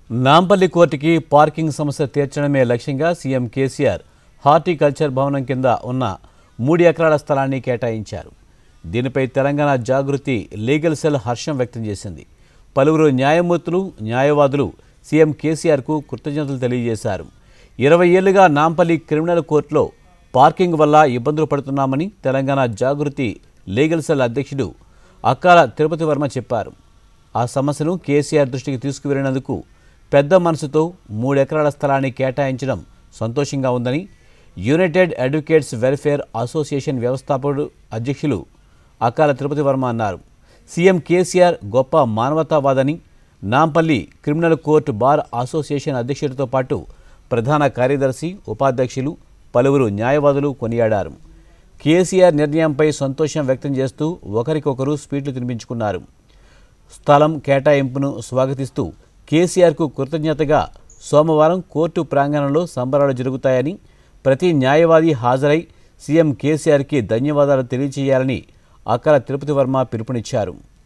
నాంపల్లి కోర్టుకి పార్కింగ్ సమస్య తీర్చడమే లక్ష్యంగా సీఎం కేసీఆర్ హార్టికల్చర్ భవనం కింద ఉన్న మూడు ఎకరాల స్థలాన్ని కేటాయించారు దీనిపై తెలంగాణ జాగృతి లీగల్ సెల్ హర్షం వ్యక్తం చేసింది పలువురు న్యాయమూర్తులు న్యాయవాదులు సీఎం కేసీఆర్కు కృతజ్ఞతలు తెలియజేశారు ఇరవై ఏళ్లుగా నాంపల్లి క్రిమినల్ కోర్టులో పార్కింగ్ వల్ల ఇబ్బందులు పడుతున్నామని తెలంగాణ జాగృతి లీగల్ సెల్ అధ్యక్షుడు అక్కాల తిరుపతి వర్మ చెప్పారు ఆ సమస్యను కేసీఆర్ దృష్టికి తీసుకువెళ్లినందుకు పెద్ద మనసుతో మూడెకరాల స్థలాన్ని కేటాయించడం సంతోషంగా ఉందని యునైటెడ్ అడ్వకేట్స్ వెల్ఫేర్ అసోసియేషన్ వ్యవస్థాపకుడు అధ్యక్షులు అకాల తిరుపతి వర్మ అన్నారు సీఎం కేసీఆర్ గొప్ప మానవతావాదని Nampally criminal court bar association అధ్యక్షుడితో పాటు ప్రధాన కార్యదర్శి ఉపాధ్యక్షులు పలువురు న్యాయవాదులు కొనియాడారు కేసీఆర్ నిర్ణయంపై సంతోషం వ్యక్తం చేస్తూ ఒకరికొకరు స్పీట్లు తినిపించుకున్నారు స్థలం కేటాయింపును స్వాగతిస్తూ కేసీఆర్కు కృతజ్ఞతగా సోమవారం కోర్టు ప్రాంగణంలో సంబరాలు జరుగుతాయని ప్రతి న్యాయవాది హాజరై సీఎం కేసీఆర్కి ధన్యవాదాలు తెలియజేయాలని అక్కల తిరుపతి వర్మ పిలుపునిచ్చారు